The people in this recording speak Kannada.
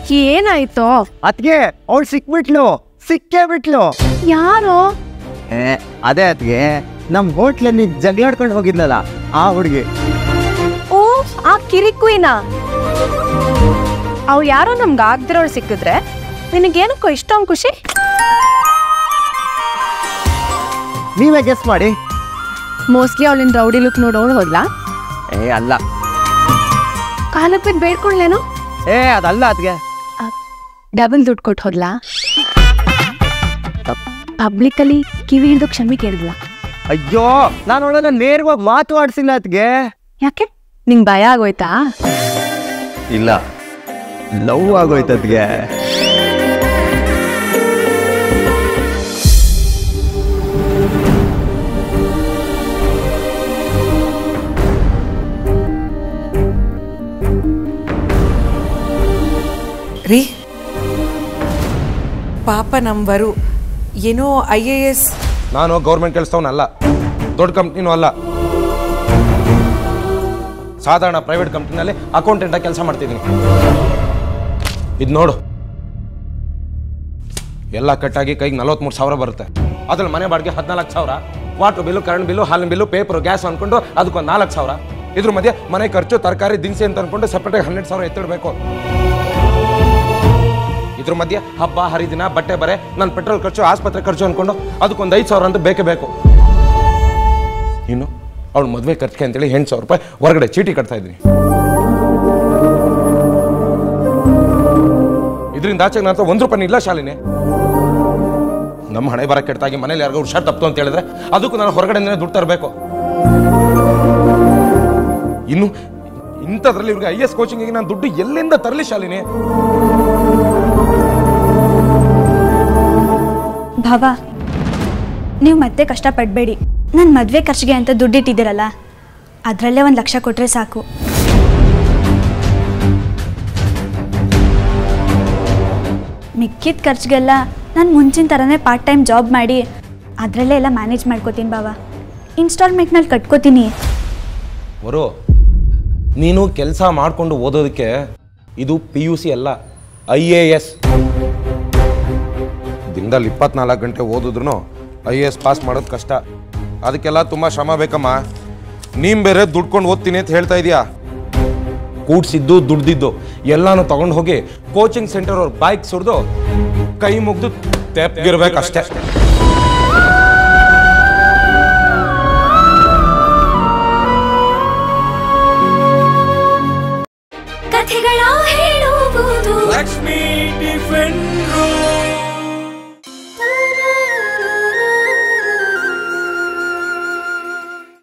ಏನಾಯ್ತು ಅದ್ಗೆ ಅವಳು ಸಿಕ್ಬಿಟ್ಲು ಸಿಕ್ಕೇ ಬಿಟ್ಲು ಯಾರು ಏ, ಅದೇ ಅದ್ಗೆ ನಮ್ ಹೋಟ್ಲಲ್ಲಿ ಜಗಳಾಡ್ಕೊಂಡು ಹೋಗಿದ್ಲಲ್ಲ ಆ ಹುಡುಗಿ ಓ ಆ ಕಿರಿಕುಯಿನ ಅವ್ ಯಾರೋ ನಮ್ಗೆ ಆಗ್ದಿರೋಳು ಸಿಕ್ಕಿದ್ರೆ ನಿನಗೇನಕ್ಕೋ ಇಷ್ಟೊಂದು ಖುಷಿ ನೀವೇ ಗೆಸ್ ಮಾಡಿ ಮೋಸ್ಟ್ಲಿ ಅವಳಿನ ರೌಡಿ ಲುಕ್ ನೋಡೋಳು ಹೋದ್ಲಾ ಏ ಅಲ್ಲ ಕಾಲಕ್ಕೆ ಬಿದ್ದು ಬೇಡ್ಕೊಳ್ಳೇನೋ ಏ ಅದಲ್ಲ ಅದ್ಗೆ ಡಬಲ್ ದುಡ್ಡು ಕೊಟ್ಟು ಹೋದ್ಲಾ ಪಬ್ಲಿಕಲ್ಲಿ ಕಿವಿ ಹಿಡಿದು ಕ್ಷಮೆ ಕೇಳಿದ್ಲಾ ಅಯ್ಯೋ ನಾನು ಅವಳನ್ನ ನೇರವಾಗಿ ಮಾತು ಆಡ್ಸಿಲ್ಲ ಅದ್ಗೆ ಯಾಕೆ ನಿಂಗೆ ಭಯ ಆಗೋಯ್ತಾ ಇಲ್ಲ ಲವ್ ಆಗೋಯ್ತು ಅದ್ಗೆ ರೀ ಪಾಪ ನಂಬರು ಏನೋ ಐ ಎ ಎಸ್ ನಾನು ಗೌರ್ಮೆಂಟ್ ಕೆಲಸದವನಲ್ಲ ದೊಡ್ಡ ಕಂಪ್ನಿನೂ ಅಲ್ಲ ಸಾಧಾರಣ ಪ್ರೈವೇಟ್ ಕಂಪ್ನಿನಲ್ಲಿ ಅಕೌಂಟೆಂಟಾಗಿ ಕೆಲಸ ಮಾಡ್ತಿದ್ದೀನಿ ಇದು ನೋಡು ಎಲ್ಲ ಕಟ್ಟಾಗಿ ಕೈಗೆ ನಲವತ್ಮೂರು ಸಾವಿರ ಬರುತ್ತೆ ಅದ್ರಲ್ಲಿ ಮನೆ ಬಾಡಿಗೆ ಹದಿನಾಲ್ಕು ಸಾವಿರ ವಾಟರ್ ಬಿಲ್ಲು ಕರೆಂಟ್ ಬಿಲ್ಲು ಹಾಲಿನ ಬಿಲ್ಲು ಪೇಪರು ಗ್ಯಾಸ್ ಅನ್ಕೊಂಡು ಅದಕ್ಕೊಂದು ನಾಲ್ಕು ಸಾವಿರ ಇದ್ರ ಮಧ್ಯೆ ಮನೆ ಖರ್ಚು ತರಕಾರಿ ದಿನಸಿ ಅಂತ ಅನ್ಕೊಂಡು ಸಪ್ರೇಟಾಗಿ ಹನ್ನೆರಡು ಸಾವಿರ ಎತ್ತಿಡಬೇಕು ಇದ್ರ ಮಧ್ಯೆ ಹಬ್ಬ ಹರಿದಿನ ಬಟ್ಟೆ ಬರೆ ನನ್ನ ಪೆಟ್ರೋಲ್ ಖರ್ಚು ಆಸ್ಪತ್ರೆ ಖರ್ಚು ಅನ್ಕೊಂಡು ಅದಕ್ಕೊಂದು ಐದು ಸಾವಿರ ಅಂತ ಬೇಕೇ ಬೇಕು ಇನ್ನು ಅವಳು ಮದುವೆ ಖರ್ಚಿಗೆ ಅಂತೇಳಿ ಎಂಟು ಸಾವಿರ ರೂಪಾಯಿ ಹೊರಗಡೆ ಚೀಟಿ ಕಟ್ತಾ ಇದ್ದೀನಿ ಇದರಿಂದ ಆಚೆಗೆ ನನ್ನ ಹತ್ರ ಒಂದು ರೂಪಾಯಿ ಇಲ್ಲ ಶಾಲಿನಿ ನಮ್ಮ ಹಣೆ ಬರ ಕೆಟ್ಟಾಗಿ ಮನೇಲಿ ಯಾರಿಗೂ ಹುಷಾರ್ ತಪ್ತು ಅಂತ ಹೇಳಿದ್ರೆ ಅದಕ್ಕೂ ನಾನು ಹೊರಗಡೆಯಿಂದನೇ ದುಡ್ಡು ತರಬೇಕು ಇನ್ನು ಇಂಥದ್ರಲ್ಲಿ ಇವ್ರಿಗೆ ಐ ಎಸ್ ಕೋಚಿಂಗಿಗೆ ನಾನು ದುಡ್ಡು ಎಲ್ಲಿಂದ ತರಲಿ ಶಾಲಿನಿ ಭಾವ ನೀವು ಮತ್ತೆ ಕಷ್ಟಪಡಬೇಡಿ ನನ್ನ ಮದುವೆ ಖರ್ಚಿಗೆ ಅಂತ ದುಡ್ಡಿಟ್ಟಿದ್ದೀರಲ್ಲ ಅದರಲ್ಲೇ ಒಂದು ಲಕ್ಷ ಕೊಟ್ಟರೆ ಸಾಕು ಮಿಕ್ಕಿದ ಖರ್ಚಿಗೆಲ್ಲ ನಾನು ಮುಂಚಿನ ಥರನೇ ಪಾರ್ಟ್ ಟೈಮ್ ಜಾಬ್ ಮಾಡಿ ಅದರಲ್ಲೇ ಎಲ್ಲ ಮ್ಯಾನೇಜ್ ಮಾಡ್ಕೋತೀನಿ ಬಾವ ಇನ್ಸ್ಟಾಲ್ಮೆಂಟ್ನಲ್ಲಿ ಕಟ್ಕೋತೀನಿ ವರು ನೀನು ಕೆಲಸ ಮಾಡಿಕೊಂಡು ಓದೋದಕ್ಕೆ ಇದು ಪಿ ಯು ಸಿ ಅಲ್ಲ ಐ ಎ ಎಸ್ ದಿನದಲ್ಲಿ ಇಪ್ಪತ್ನಾಲ್ಕು ಗಂಟೆ ಓದಿದ್ರು ಐ ಎ ಎಸ್ ಪಾಸ್ ಮಾಡೋದು ಕಷ್ಟ ಅದಕ್ಕೆಲ್ಲ ತುಂಬ ಶ್ರಮ ಬೇಕಮ್ಮ ನೀನು ಬೇರೆ ದುಡ್ಕೊಂಡು ಓದ್ತೀನಿ ಅಂತ ಹೇಳ್ತಾ ಇದೀಯಾ ಕೂಡ್ಸಿದ್ದು ದುಡ್ದಿದ್ದು ಎಲ್ಲಾನು ತಗೊಂಡು ಹೋಗಿ ಕೋಚಿಂಗ್ ಸೆಂಟರ್ ಅವ್ರ ಬೈಕ್ ಸುರಿದು ಕೈ ಮುಗ್ದು ತೆಪ್ಗಿರ್ಬೇಕಷ್ಟೇ ಕಥೆಗಳ ಹೇಳುವುದು